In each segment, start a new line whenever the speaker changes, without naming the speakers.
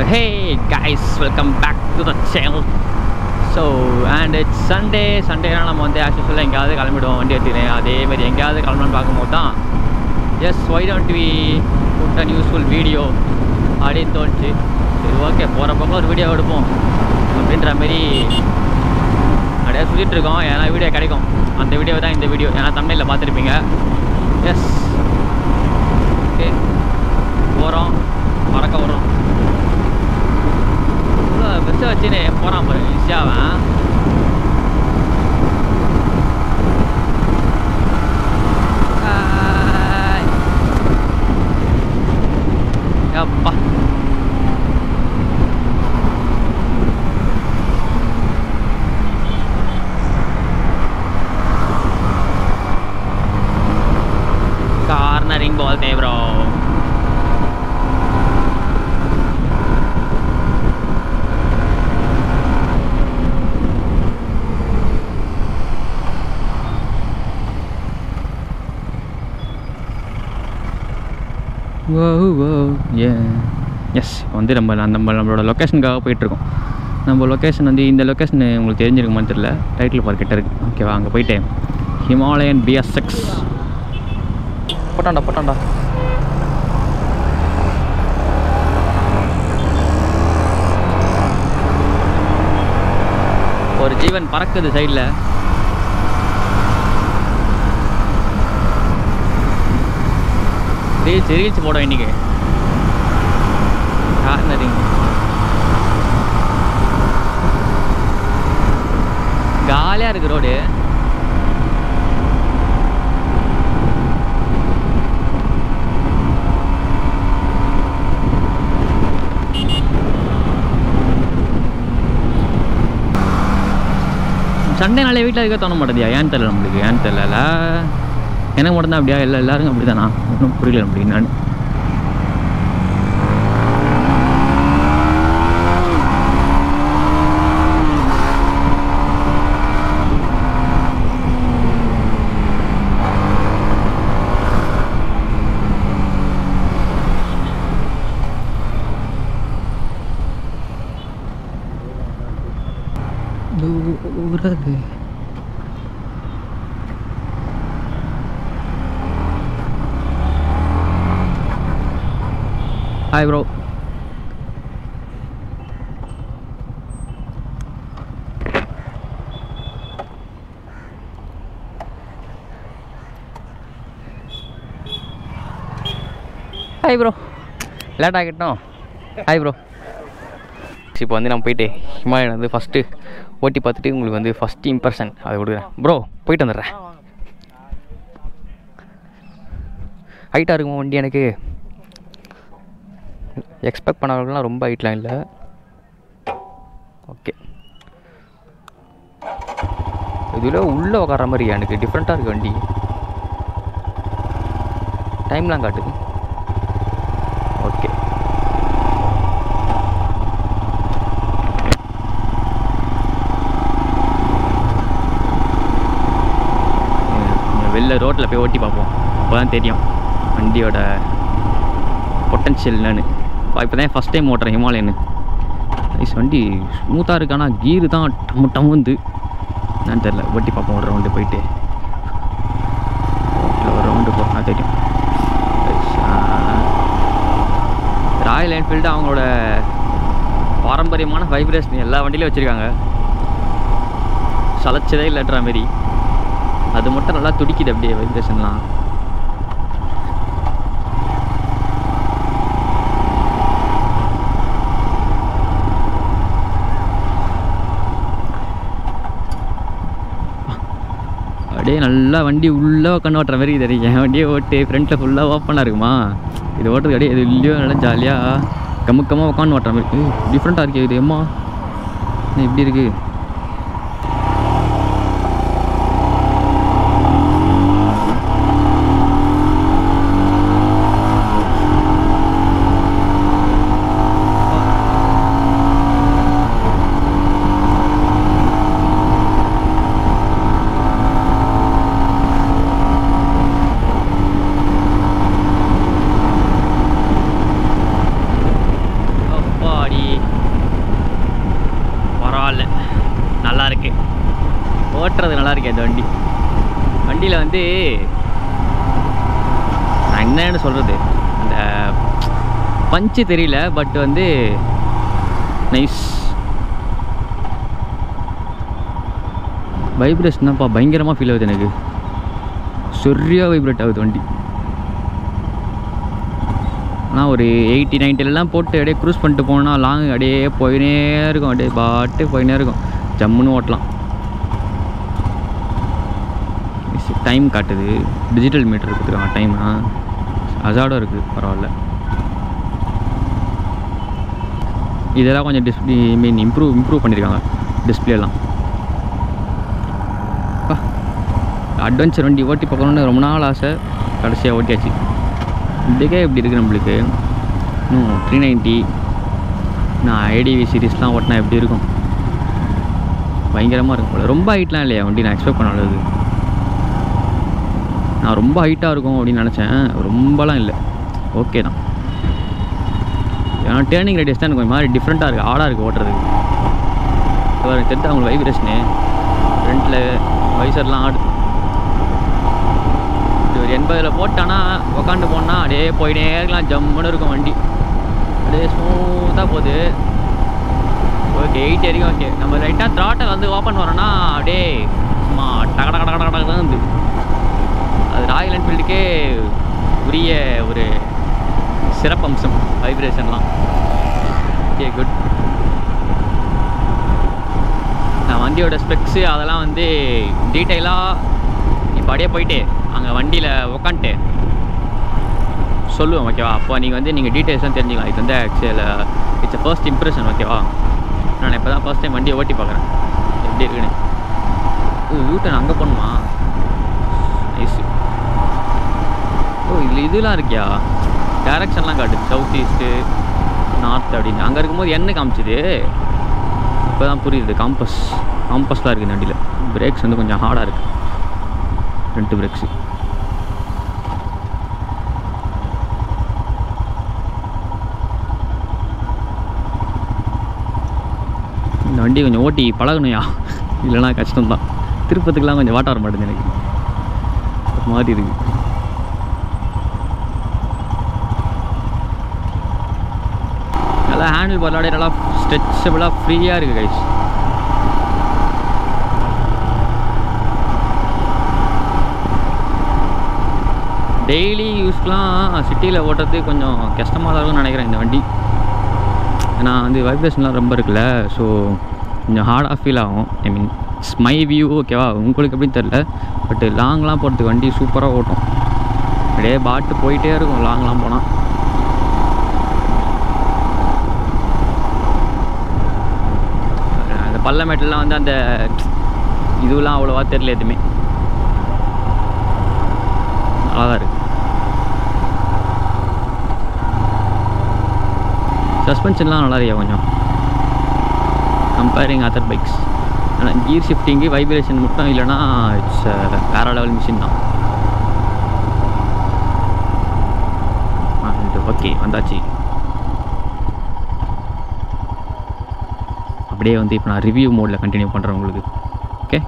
Hey guys welcome back to the channel so and it's Sunday சண்டேனா நம்ம வந்து ஆக்சுவலாக எங்கேயாவது கிளம்பிடுவோம் வண்டி எடுத்துக்கிறேன் அதே மாதிரி எங்கேயாவது கிளம்பலான்னு பார்க்கும்போது தான் yes why don't we put an useful video அப்படின்னு தோணுச்சு சரி ஓகே போகிற பக்கம் ஒரு வீடியோ எடுப்போம் அப்படின்ற மாதிரி அப்படியே சுற்றிட்டு இருக்கோம் ஏன்னா வீடியோ கிடைக்கும் அந்த வீடியோ தான் இந்த வீடியோ ஏன்னா தமிழில் பார்த்துருப்பீங்க எஸ் ஓகே போகிறோம் பறக்க வரோம் இவ்வளோ பெருசாக வச்சுன்னு போகிறான் பாரு ஈஸியாக அவன் ஹாய். அப்பா कार्नरिंग बोलते हैं ब्रो எஸ் வந்து நம்ம நம்ம நம்மளோட லொக்கேஷனுக்காக போயிட்டுருக்கோம் நம்ம லொக்கேஷன் வந்து இந்த லொக்கேஷன் உங்களுக்கு தெரிஞ்சிருக்குமான்னு தெரியல டைட்டில் பார்க் கிட்ட இருக்கு ஓகேவா அங்கே போயிட்டு ஹிமாலயன் பிஎஸ்எக்ஸ் போட்டான்டா போட்டான்டா ஒரு ஜீவன் பறக்குது சைடில் ரீல்ஸ் ரீல்ஸ் போடும் இன்னைக்கு கார்னரிங் காலியாக இருக்கு ரோடு சண்டே நாளே வீட்டில் இருக்க தோண மாட்டேதியா ஏன்னு தெரியல நம்மளுக்கு ஏன்னு தெரியல எனக்கு மட்டும்தான் அப்படியா இல்லை எல்லாருக்கும் அப்படி தானா ஒன்றும் புரியல நம்மளுக்கு நான் தூரது hi bro hi bro late ஆகிட்டோம் ஹாய் ப்ரோ இப்போ வந்து நம்ம போயிட்டு ஹிமாலயன் வந்து ஃபஸ்ட்டு ஓட்டி பார்த்துட்டு உங்களுக்கு வந்து ஃபஸ்ட்டு இம்ப்ரெஷன் அதை கொடுக்குறேன் ப்ரோ போயிட்டு வந்துடுறேன் ஹைட்டாக இருக்குமா வண்டி எனக்கு எக்ஸ்பெக்ட் பண்ணவர்கள்லாம் ரொம்ப ஹைட்லாம் இல்லை ஓகே இதில் உள்ளே உட்கார மாதிரி எனக்கு டிஃப்ரெண்ட்டாக இருக்குது வண்டி டைம்லாம் காட்டுது ஓகே வெளில ரோட்டில் போய் ஓட்டி பார்ப்போம் அப்போ தான் தெரியும் வண்டியோட பொட்டன்ஷியல் என்னன்னு இப்போ தான் ஃபஸ்ட் டைம் ஓட்டுறேன் ஹிமாலயனு ஐஸ் வண்டி ஸ்மூத்தாக இருக்கு ஆனால் கீரு தான் டம்மு டம்முந்து என்னன்னு தெரில ஓட்டி பார்ப்போம் ஒரு ரவுண்டு போயிட்டு ரோட்டில் ஒரு ரவுண்டு போனா தெரியும் ராயல் என்ஃபீல்டு அவங்களோட பாரம்பரியமான வைப்ரேஷன் எல்லா வண்டியிலும் வச்சுருக்காங்க சளைச்சதே இல்லைன்ற மாரி அது மட்டும் நல்லா துடிக்குது அப்படியே வைப்ரேஷன்லாம் அப்படியே நல்லா வண்டி உள்ளே உட்காந்து ஓட்டுற மாதிரி தெரியும் என் வண்டியை ஓட்டு ஃப்ரண்ட்டில் ஃபுல்லாக ஓப்பனாக இருக்குமா இது ஓட்டுறது அப்படியே இது இல்லையோ நல்லா ஜாலியாக கமுக்கமாக உட்காந்து ஓட்டுற மாதிரி டிஃப்ரெண்ட்டாக இருக்கே இது எம்மா என்ன இப்படி இருக்குது அப்பாடி நல்லா இருக்கு இந்த வண்டி வண்டியில் வந்து நான் என்னன்னு சொல்கிறது அந்த பஞ்சு தெரியல பட் வந்து நைஸ் வைப்ரேஷன் தான்ப்பா பயங்கரமாக ஃபீல் ஆகுது எனக்கு சரியாக வைப்ரேட் ஆகுது வண்டி ஆனால் ஒரு எயிட்டி நைன்ட்டிலலாம் போட்டு அப்படியே க்ரூஸ் பண்ணிட்டு போனால் லாங் அப்படியே போயினே இருக்கும் அப்படியே பாட்டு போயினே இருக்கும் ஜம்முன்னு ஓட்டலாம் டைம் காட்டுது டிஜிட்டல் மீட்டர் கொடுத்துருக்காங்க டைம்னா அசாடும் இருக்குது பரவாயில்ல இதெல்லாம் கொஞ்சம் டிஸ்பிளே மீன் இம்ப்ரூவ் இம்ப்ரூவ் பண்ணியிருக்காங்க டிஸ்பிளேலாம் அட்வென்ச்சர் வண்டி ஓட்டி பார்க்கணுன்னு ரொம்ப நாள் ஆசை கடைசியாக ஓட்டியாச்சு இதுக்கே இப்படி இருக்குது நம்மளுக்கு இன்னும் த்ரீ நைன்ட்டி நான் ஐடிவி சீரீஸ்லாம் ஓட்டினா எப்படி இருக்கும் பயங்கரமாக இருக்கும் போல ரொம்ப ஹைட்லாம் இல்லையா வண்டி நான் எக்ஸ்பெக்ட் பண்ண அளவுக்கு நான் ரொம்ப ஹைட்டாக இருக்கும் அப்படின்னு நினச்சேன் ரொம்பலாம் இல்லை ஓகே தான் ஏன்னா டேர்னிங் ரேடியஸ் தான் எனக்கு கொஞ்சம் மாதிரி டிஃப்ரெண்ட்டாக இருக்குது ஆடாக இருக்குது ஓட்டுறதுக்கு இப்போ எனக்கு தெரிஞ்ச அவங்களுக்கு வைப்ரேஷனு ஃப்ரண்ட்டில் வைசர்லாம் ஆடுது இது ஒரு எண்பதில் போட்டானா உக்காந்து போனால் அப்படியே போயிட்டே இருக்கலாம் ஜம்முன்னு இருக்கும் வண்டி அப்படியே ஸ்மூத்தாக போகுது ஓகே எயிட் வரைக்கும் ஓகே நம்ம ரைட்டாக த்ராட்டை வந்து ஓப்பன் வரோன்னா அப்படியே சும்மா டக டக டக டக தான் இருந்து அது ராயல் என்ஃபீல்டுக்கே உரிய ஒரு சிறப்பம்சம் வைப்ரேஷன்லாம் ஓகே குட் நான் வண்டியோட ஸ்பெக்ஸு அதெல்லாம் வந்து டீட்டெயிலாக இப்போ அப்படியே போயிட்டு அங்கே வண்டியில் உக்காந்துட்டு சொல்லுவேன் ஓகேவா அப்போ நீங்கள் வந்து நீங்கள் டீட்டெயில்ஸ்லாம் தெரிஞ்சுக்கலாம் இது வந்து ஆக்சுவல் இட்ஸ் ஃபர்ஸ்ட் இம்ப்ரெஷன் ஓகேவா நான் இப்போ தான் ஃபர்ஸ்ட் டைம் வண்டியை ஓட்டி பார்க்குறேன் எப்படி இருக்குன்னு யூட்டன் அங்கே போகணுமா நைஸு ஓ இதில் இதெல்லாம் இருக்கியா டேரக்ஷன்லாம் காட்டுது சவுத் ஈஸ்ட்டு நார்த் அப்படின்னு அங்கே இருக்கும்போது என்ன காமிச்சுது இப்போ தான் புரியுது காம்பஸ் காம்பஸ்லாம் இருக்குது இந்த வண்டியில் பிரேக்ஸ் வந்து கொஞ்சம் ஹார்டாக இருக்குது ரெண்டு பிரேக்ஸு இந்த வண்டி கொஞ்சம் ஓட்டி பழகணும்யா இல்லைனா கஷ்டம்தான் திருப்பத்துக்குலாம் கொஞ்சம் வாட்ட வர மாட்டேங்குது எனக்கு ஒரு மாதிரி இருக்கு நல்லா ஹேண்டில் பார்லாடே நல்லா ஸ்ட்ரெச்சபிளாக ஃப்ரீயாக இருக்குது கைஸ் டெய்லி யூஸ்க்கெலாம் சிட்டியில் ஓட்டுறது கொஞ்சம் கஷ்டமாக தான் இருக்கும்னு நினைக்கிறேன் இந்த வண்டி ஏன்னா வந்து வைப்ரேஷன்லாம் ரொம்ப இருக்குல்ல ஸோ கொஞ்சம் ஹார்டாக ஃபீல் ஆகும் I mean it's my view ஓகேவா உங்களுக்கு எப்படின்னு தெரில பட் லாங்லாம் போகிறதுக்கு வண்டி சூப்பராக ஓட்டும் அப்படியே பாட்டு போயிட்டே இருக்கும் லாங்லாம் போனால் அந்த பள்ளமேட்டெல்லாம் வந்து அந்த இதுவெலாம் அவ்வளோவா தெரில எதுவுமே நல்லா தான் இருக்குது சஸ்பென்ஷன்லாம் நல்லா இருக்கியா கொஞ்சம் கம்பேரிங் அதர் பைக்ஸ் ஆனால் கீர் ஷிஃப்டிங்கு வைப்ரேஷன் மட்டும் இல்லைனா இட்ஸ் வேற லெவல் மிஷின் தான் அண்ட் ஓகே வந்தாச்சு அப்படியே வந்து இப்போ நான் ரிவ்யூ மோடில் கண்டினியூ பண்ணுறேன் உங்களுக்கு okay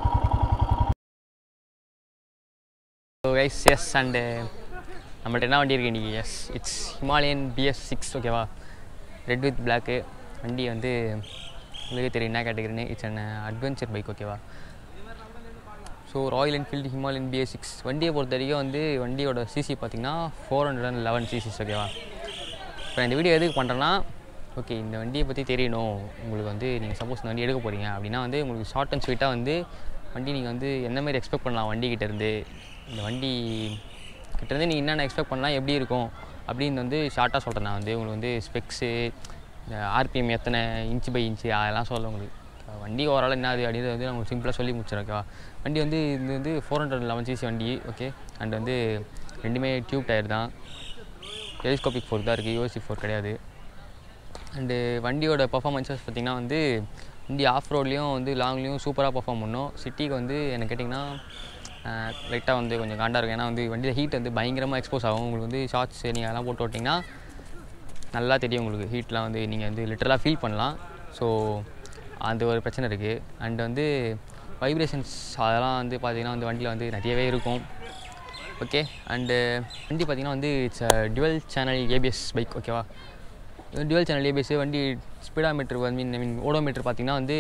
so guys yes and நம்மள்ட்ட என்ன வண்டி இருக்கு இன்றைக்கி yes it's Himalayan BS six ஓகேவா ரெட் வித் பிளாக்கு வண்டி வந்து உங்களுக்கே தெரியும் என்ன கேட்டகரின்னு இட்ஸ் அன் அட்வென்ச்சர் பைக் ஓகேவா so Royal Enfield Himalayan BS six வண்டியை பொறுத்த வரைக்கும் வந்து வண்டியோட சிசி பார்த்தீங்கன்னா four hundred and eleven ccs ஓகேவா இப்போ இந்த வீடியோ எதுக்கு பண்ணுறேன்னா ஓகே இந்த வண்டியை பற்றி தெரியணும் உங்களுக்கு வந்து நீங்கள் சப்போஸ் இந்த வண்டி எடுக்க போகிறீங்க அப்படின்னா வந்து உங்களுக்கு ஷார்ட் அண்ட் ஸ்வீட்டாக வந்து வண்டி நீங்கள் வந்து எந்த மாதிரி எக்ஸ்பெக்ட் பண்ணலாம் வண்டிக்கிட்ட இருந்து இந்த வண்டி கிட்டேருந்து நீங்கள் என்னென்ன எக்ஸ்பெக்ட் பண்ணலாம் எப்படி இருக்கும் அப்படின்னு வந்து ஷார்ட்டாக சொல்கிறேன் நான் வந்து உங்களுக்கு வந்து ஸ்பெக்ஸு இந்த ஆர்பிஎம் எத்தனை இன்ச்சு பை இன்ச்சு அதெல்லாம் சொல்ல உங்களுக்கு வண்டி ஓவரால் என்ன அது அப்படின்றது வந்து நான் உங்களுக்கு சிம்பிளாக சொல்லி முடிச்சிடறேன் ஓகேவா வண்டி வந்து இது வந்து ஃபோர் ஹண்ட்ரட் லெவன் சிசி வண்டி ஓகே அண்ட் வந்து ரெண்டுமே டியூப் டயர் தான் டெலிஸ்கோபிக் ஃபோர் தான் இருக்குது யூஎஸ்சி ஃபோர் கிடையாது அண்டு வண்டியோட பர்ஃபார்மன்ஸஸ் பார்த்திங்கன்னா வந்து வண்டி ஆஃப் ரோட்லேயும் வந்து லாங்லேயும் சூப்பராக பர்ஃபார்ம் பண்ணும் சிட்டிக்கு வந்து என்ன கேட்டிங்கன்னா லைட்டாக வந்து கொஞ்சம் காண்டாக இருக்கும் ஏன்னா வந்து வண்டியில் ஹீட் வந்து பயங்கரமாக எக்ஸ்போஸ் ஆகும் உங்களுக்கு வந்து ஷார்ட்ஸ் நீங்கள் அதெல்லாம் போட்டு விட்டிங்கன்னா நல்லா தெரியும் உங்களுக்கு ஹீட்லாம் வந்து நீங்கள் வந்து லிட்டரலாக ஃபீல் பண்ணலாம் ஸோ அந்த ஒரு பிரச்சனை இருக்குது அண்ட் வந்து வைப்ரேஷன்ஸ் அதெல்லாம் வந்து பார்த்திங்கன்னா வந்து வண்டியில் வந்து நிறையவே இருக்கும் ஓகே அண்டு வண்டி பார்த்திங்கன்னா வந்து it's dual channel ABS bike ஓகேவா டுவெல் சேனல் ஏபிஎஸ் வண்டி speedometer I mean I mean odometer பார்த்திங்கன்னா வந்து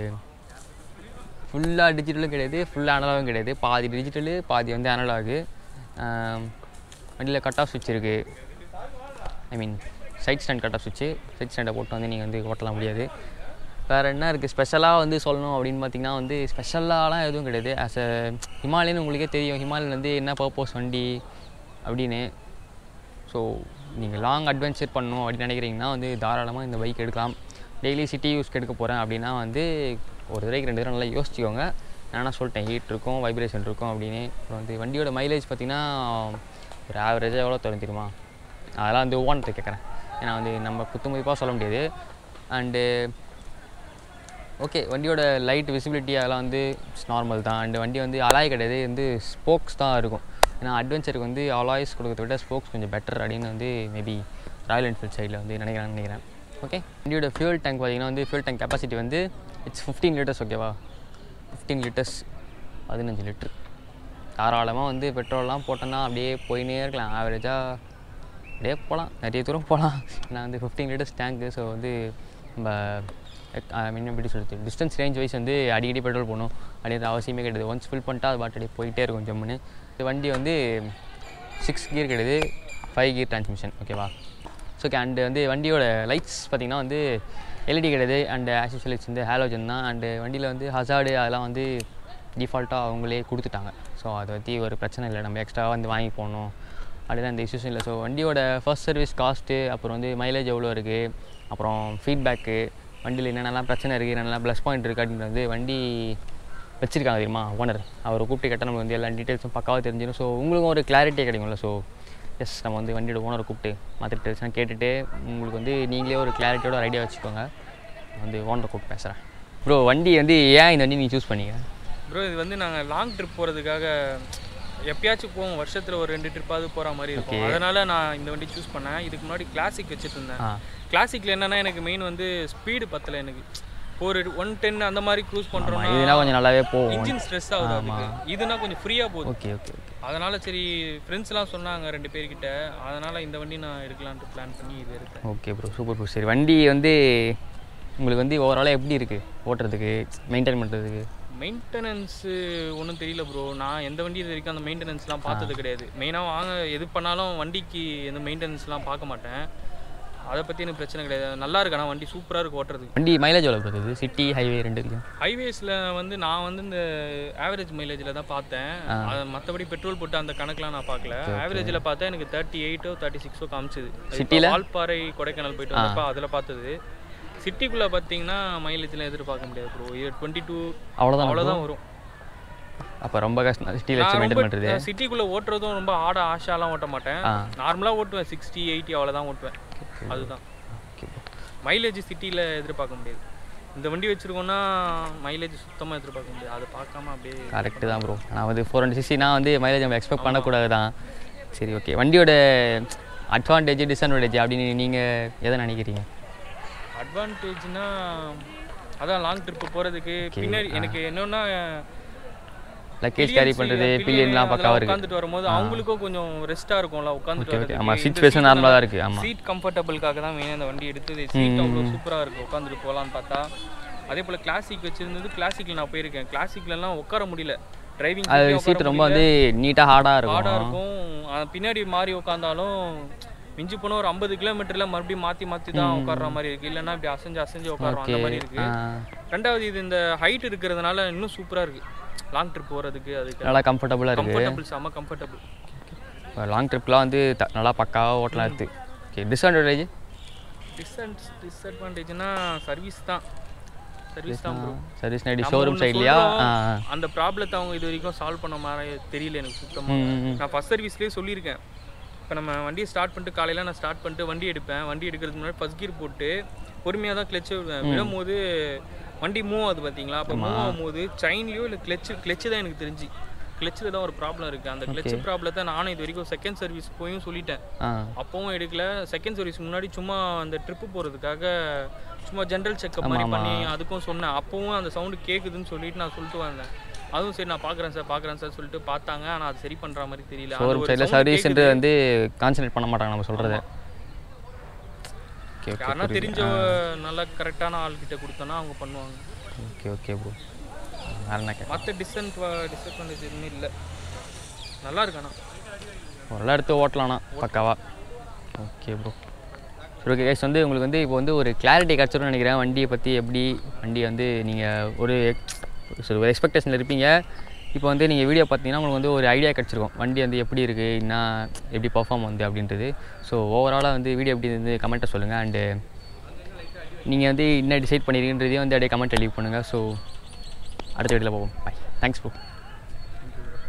ஃபுல்லாக டிஜிட்டலும் கிடையாது ஃபுல்லாக அனலாகும் கிடையாது பாதி டிஜிட்டலு பாதி வந்து அனலாகு வண்டியில் கட் ஆஃப் சுவிட்ச் இருக்குது I mean side stand cut off சுவிட்சு சைட் ஸ்டாண்டை போட்டு வந்து நீங்கள் வந்து ஓட்டலாம் முடியாது வேறு என்ன இருக்குது ஸ்பெஷலாக வந்து சொல்லணும் அப்படின்னு பார்த்தீங்கன்னா வந்து ஸ்பெஷலாலாம் எதுவும் கிடையாது ஆஸ் அ ஹிமாலயன் உங்களுக்கே தெரியும் ஹிமாலயன் வந்து என்ன பர்பஸ் வண்டி அப்படின்னு ஸோ நீங்கள் லாங் அட்வென்ச்சர் பண்ணணும் அப்படின்னு நினைக்கிறீங்கன்னா வந்து தாராளமாக இந்த பைக் எடுக்கலாம் டெய்லி சிட்டி யூஸ்க்கு எடுக்க போகிறேன் அப்படின்னா வந்து ஒரு தடவைக்கு ரெண்டு தடவை நல்லா யோசிச்சுக்கோங்க நான் சொல்லிட்டேன் ஹீட் இருக்கும் வைப்ரேஷன் இருக்கும் அப்படின்னு அப்புறம் வந்து வண்டியோட மைலேஜ் பார்த்தீங்கன்னா ஒரு ஆவரேஜாக எவ்வளோ தரும் தெரியுமா அதெல்லாம் வந்து ஓனத்தை கேட்குறேன் ஏன்னா வந்து நம்ம குத்து மதிப்பாக சொல்ல முடியாது அண்டு ஓகே வண்டியோட லைட் விசிபிலிட்டி அதெல்லாம் வந்து நார்மல் தான் அண்டு வண்டி வந்து அலாய் கிடையாது வந்து ஸ்போக்ஸ் தான் இருக்கும் ஏன்னா அட்வென்ச்சருக்கு வந்து அலாய்ஸ் கொடுக்கறத விட ஸ்போக்ஸ் கொஞ்சம் பெட்டர் அப்படின்னு வந்து மேபி ராயல் என்ஃபீல்ட் சைடில் வந்து நினைக்கிறேன்னு நினைக்கிறேன் ஓகே வண்டியோட ஃபியூல் டேங்க் பார்த்தீங்கன்னா வந்து ஃபியூல் டேங்க் கெப்பாசிட்டி வந்து இட்ஸ் ஃபிஃப்டீன் லிட்டர்ஸ் ஓகேவா ஃபிஃப்டீன் லிட்டர்ஸ் பதினஞ்சு லிட்டர் தாராளமாக வந்து பெட்ரோல்லாம் போட்டோன்னா அப்படியே போயினே இருக்கலாம் ஆவரேஜாக அப்படியே போகலாம் நிறைய தூரம் போகலாம் நான் வந்து ஃபிஃப்டீன் லிட்டர்ஸ் டேங்க்கு ஸோ வந்து நம்ம ஐ மீன் எப்படி சொல்கிறது டிஸ்டன்ஸ் ரேஞ்ச் வைஸ் வந்து அடிக்கடி பெட்ரோல் போகணும் அப்படின்ற அவசியமே கிடையாது ஒன்ஸ் ஃபில் பண்ணிட்டா அது பாட்டு போயிட்டே இருக்கும் ஜம்முன்னு இந்த வண்டி வந்து சிக்ஸ் கியர் கிடையாது ஃபைவ் கியர் டிரான்ஸ்மிஷன் ஓகேவா ஸோ ஓகே அண்டு வந்து வண்டியோட லைட்ஸ் பார்த்திங்கன்னா வந்து எல்இடி கிடையாது அண்டு ஆஸ் லைட்ஸ் வந்து ஹாலோஜன் தான் அண்டு வண்டியில் வந்து ஹசார்டு அதெல்லாம் வந்து டிஃபால்ட்டாக அவங்களே கொடுத்துட்டாங்க ஸோ அதை பற்றி ஒரு பிரச்சனை இல்லை நம்ம எக்ஸ்ட்ராவாக வந்து வாங்கி போகணும் அப்படிலாம் இந்த இஷ்யூஸும் இல்லை ஸோ வண்டியோட ஃபர்ஸ்ட் சர்வீஸ் காஸ்ட்டு அப்புறம் வந்து மைலேஜ் எவ்வளோ இருக்குது அப்புறம் ஃபீட்பேக்கு வண்டியில் என்னென்னலாம் பிரச்சனை இருக்குது என்னென்னலாம் ப்ளஸ் பாயிண்ட் இருக்குது அப்படின்றது வந்து வண்டி வச்சுருக்காங்க தெரியுமா ஓனர் அவர் கூப்பிட்டு கேட்டால் நமக்கு வந்து எல்லா டீட்டெயில்ஸும் பக்காவாக தெரிஞ்சிடும் ஸோ உங்களுக்கும் ஒரு கிளாரிட்டி கிடைக்கும்ல ஸோ எஸ் நம்ம வந்து வண்டியோட ஓனரை கூப்பிட்டு மற்ற டீட்டெயில்ஸ்லாம் கேட்டுட்டு உங்களுக்கு வந்து நீங்களே ஒரு கிளாரிட்டியோட ஒரு ஐடியா வச்சுக்கோங்க நான் வந்து ஓனரை கூப்பிட்டு பேசுகிறேன் ப்ரோ வண்டி வந்து ஏன் இந்த வண்டி நீங்கள் சூஸ் பண்ணீங்க
ப்ரோ இது வந்து நாங்கள் லாங் ட்ரிப் போகிறதுக்காக எப்பயாச்சும் போவோம் வருஷத்தில் ஒரு ரெண்டு ட்ரிப்பாவது போகிற மாதிரி இருக்கும் அதனால் நான் இந்த வண்டி சூஸ் பண்ணேன் இதுக்கு முன்னாடி கிளாசிக் வச்சுட்டு இருந்தேன்
ஆ
கிளாசிக்கில் என்னென்னா எனக்கு மெயின் வந்து ஸ்பீடு பத்தலை எனக்கு ஒரு ஒன் டென் அந்த மாதிரி க்ரூஸ் பண்ணுறோம்னா
இதுனா கொஞ்சம் நல்லாவே போகும்
இன்ஜின் ஸ்ட்ரெஸ் ஆகுது அதுக்கு இதுனா கொஞ்சம் ஃப்ரீயாக போகுது
ஓகே ஓகே ஓகே
அதனால் சரி ஃப்ரெண்ட்ஸ்லாம் சொன்னாங்க ரெண்டு பேர்கிட்ட அதனால் இந்த வண்டி நான் எடுக்கலான்ட்டு பிளான் பண்ணி இது எடுத்தேன்
ஓகே ப்ரோ சூப்பர் ப்ரோ சரி வண்டி வந்து உங்களுக்கு வந்து ஓவராலாக எப்படி இருக்குது ஓட்டுறதுக்கு மெயின்டைன் பண்ணுறதுக்கு
மெயின்டெனன்ஸு ஒன்றும் தெரியல ப்ரோ நான் எந்த வண்டி இது வரைக்கும் அந்த மெயின்டெனன்ஸ்லாம் பார்த்தது கிடையாது மெயினாக வாங்க எது பண்ணாலும் வண்டிக்கு எந்த மெயின்டெனன்ஸ்லாம் பார்க்க மாட்டேன் அதை பற்றி எனக்கு பிரச்சனை கிடையாது நல்லா இருக்கு ஆனால் வண்டி சூப்பராக இருக்கு ஓட்டுறதுக்கு
வண்டி மைலேஜ் எவ்வளோ இருக்குது சிட்டி ஹைவே ரெண்டுலையும்
ஹைவேஸில் வந்து நான் வந்து இந்த ஆவரேஜ் மைலேஜில் தான் பார்த்தேன் அது மற்றபடி பெட்ரோல் போட்டு அந்த கணக்கெலாம் நான் பார்க்கல ஆவரேஜில் பார்த்தா எனக்கு தேர்ட்டி எயிட்டோ தேர்ட்டி சிக்ஸோ காமிச்சுது
சிட்டில?
வால்பாறை கொடைக்கானல் போயிட்டு வந்தப்போ அதில் பார்த்தது சிட்டிக்குள்ளே பார்த்தீங்கன்னா மைலேஜ்லாம் எதிர்பார்க்க முடியாது ப்ரோ இது டுவெண்ட்டி டூ
அவ்வளோதான்
அவ்வளோதான் வரும்
அப்போ ரொம்ப கஷ்டம் சிட்டியில் வச்சு மெயின்டைன் பண்ணுறது
சிட்டிக்குள்ளே ஓட்டுறதும் ரொம்ப ஆட ஆஷாலாம் ஓட்ட மாட்டேன்
ஆ
நார்மலாக ஓட்டுவேன் சிக்ஸ்டி எயிட்டி அவ்வளோதான் ஓட்டுவேன் அதுதான்
ஓகே
மைலேஜ் சிட்டியில் எதிர்பார்க்க முடியாது இந்த வண்டி வச்சுருக்கோன்னா மைலேஜ் சுத்தமாக எதிர்பார்க்க முடியாது அதை பார்க்காம அப்படியே
கரெக்டு தான் ப்ரோ நான் வந்து ஃபோர் ஹண்ட்ரட் சிசினா வந்து மைலேஜ் நம்ம எக்ஸ்பெக்ட் பண்ணக்கூடாது தான் சரி ஓகே வண்டியோட அட்வான்டேஜ் டிஸ்அட்வான்டேஜ் அப்படின்னு நீங்கள் எதை நினைக்கிறீங்க
அட்வான்டேஜ்னா அதான் லாங் ட்ரிப்பு போகிறதுக்கு பின்னாடி எனக்கு என்னன்னா
லக்கேஜ் கேரி பண்ணுறது பில்லியன்லாம் பக்காவாக இருக்குது
உட்காந்துட்டு வரும்போது அவங்களுக்கும் கொஞ்சம் ரெஸ்ட்டாக இருக்கும்ல உட்காந்துட்டு
ஓகே
வரதுக்கு.
ஆமாம்
இந்த
சிச்சுவேஷன் நார்மலாக தான் இருக்குது ஆமாம்
சீட் கம்ஃபர்டபுளுக்காக தான் மெயினாக இந்த வண்டி எடுத்தது சீட் அவ்வளோ சூப்பராக இருக்குது உட்காந்துட்டு போகலான்னு பார்த்தா அதே போல் கிளாசிக் வச்சிருந்தது கிளாசிக்கில் நான் போயிருக்கேன் கிளாசிக்லலாம் உட்கார முடியல டிரைவிங்
அது சீட் ரொம்ப வந்து நீட்டாக ஹார்டாக
ஹார்டாக
இருக்கும்
இருக்கும் ஆ, பின்னாடி மாறி உட்காந்தாலும் மிஞ்சி போன ஒரு ஐம்பது கிலோமீட்டரில் மறுபடியும் மாற்றி மாற்றி தான் உட்கார்ற மாதிரி இருக்குது இல்லைன்னா இப்படி அசைஞ்சு அசைஞ்சு உட்காரோம் அந்த மாதிரி இருக்குது ரெண்டாவது இது இந்த ஹைட் இருக்கிறதுனால இன்னும் சூப்பராக இருக்குது லாங் ட்ரிப் போகிறதுக்கு அதுக்கு
நல்லா கம்ஃபர்டபுளாக இருக்குது
கம்ஃபர்டபுள் செம்ம கம்ஃபர்டபுள்
லாங் ட்ரிப்லாம் வந்து த- நல்லா பக்காவாக ஓட்டலாம் எடுத்து ஓகே டிஸ்அட்வான்டேஜ்
டிஸ்அட் டிஸ்அட்வான்டேஜ்னா சர்வீஸ் தான் சர்வீஸ் தான் ப்ரோ
சர்வீஸ் நைடி
நம்ம
ஷோரூம்
ஒண்ணு
சைட்லையா
சொல்றோம்,
ஆ
அந்த ப்ராப்ளத்தை அவங்க இது வரைக்கும் சால்வ் பண்ண மாதிரி தெரியல எனக்கு சுத்தமாக
ம், ம்.
நான் ஃபஸ்ட் சர்வீஸ்லேயே சொல்லியிருக்கேன் இப்போ நம்ம வண்டியை ஸ்டார்ட் பண்ணிட்டு காலையில் நான் ஸ்டார்ட் பண்ணிட்டு வண்டி எடுப்பேன் வண்டி எடுக்கிறதுக்கு முன்னாடி ஃபஸ்ட் கீர் போட்டு பொறுமையாக தான் கிளச்சு விடுவேன் விடும்போது வண்டி மூவ் ஆகுது பார்த்தீங்களா அப்போ மூவ் ஆகும்போது செயின்லேயோ இல்லை கிளச்சு கிளச்சு தான் எனக்கு தெரிஞ்சு கிளச்சில் தான் ஒரு ப்ராப்ளம் இருக்குது அந்த கிளச் ப்ராப்ளத்தை நானும் இது வரைக்கும் செகண்ட் சர்வீஸ் போயும் சொல்லிட்டேன்
ஆ
அப்பவும் எடுக்கல செகண்ட் சர்வீஸ் முன்னாடி சும்மா அந்த ட்ரிப்பு போகிறதுக்காக சும்மா ஜென்ரல் செக்அப் மாதிரி பண்ணி அதுக்கும் சொன்னேன் அப்பவும் அந்த சவுண்டு கேட்குதுன்னு சொல்லிட்டு நான் சொல்லிட்டு வந்தேன் அதுவும் சரி நான் பார்க்குறேன் சார் பார்க்குறேன் சார் சொல்லிட்டு பார்த்தாங்க ஆனால் அது சரி பண்ணுற மாதிரி தெரியல அந்த
ஷோரூம்
ஒரு
சைடில்
sound
சர்வீஸ்ன்ட்டு வந்து கான்சன்ட்ரேட் பண்ண மாட்டாங்க நம்ம சொல்கிறத ஓகே ஓகே
யாருன்னா தெரிஞ்ச நல்ல கரெக்டான ஆள்கிட்ட கொடுத்தோன்னா அவங்க பண்ணுவாங்க
ஓகே ஓகே ப்ரோ வேறு என்ன கேட்க
மற்ற டிஸ்டன்ட் டிஸ்அட்வான்டேஜ் எதுவுமே இல்லை நல்லா இருக்கு ஆனால்
ஒரு எடுத்து ஓட்டலாம்ண்ணா பக்காவா ஓகே ப்ரோ சரி ஓகே கைஸ் வந்து உங்களுக்கு வந்து இப்போ வந்து ஒரு கிளாரிட்டி கிடச்சிரும்னு நினைக்கிறேன் வண்டியை பற்றி எப்படி வண்டி வந்து நீங்கள் ஒரு சரி ஒரு எக்ஸ்பெக்டேஷனில் இருப்பீங்க இப்போ வந்து நீங்கள் வீடியோ பார்த்தீங்கன்னா உங்களுக்கு வந்து ஒரு ஐடியா கிடச்சிருக்கும் வண்டி வந்து எப்படி இருக்குது என்ன எப்படி பர்ஃபார்ம் வந்து அப்படின்றது ஸோ ஓவராலாக வந்து வீடியோ எப்படி வந்து கமெண்ட்டை சொல்லுங்கள் அண்டு நீங்கள் வந்து என்ன டிசைட் பண்ணிருக்கீன்றதையும் வந்து அப்படியே கமெண்ட்டை லீவ் பண்ணுங்கள் ஸோ அடுத்த வீடியோவில் போவோம் பாய் தேங்க்ஸ் ப்ரோ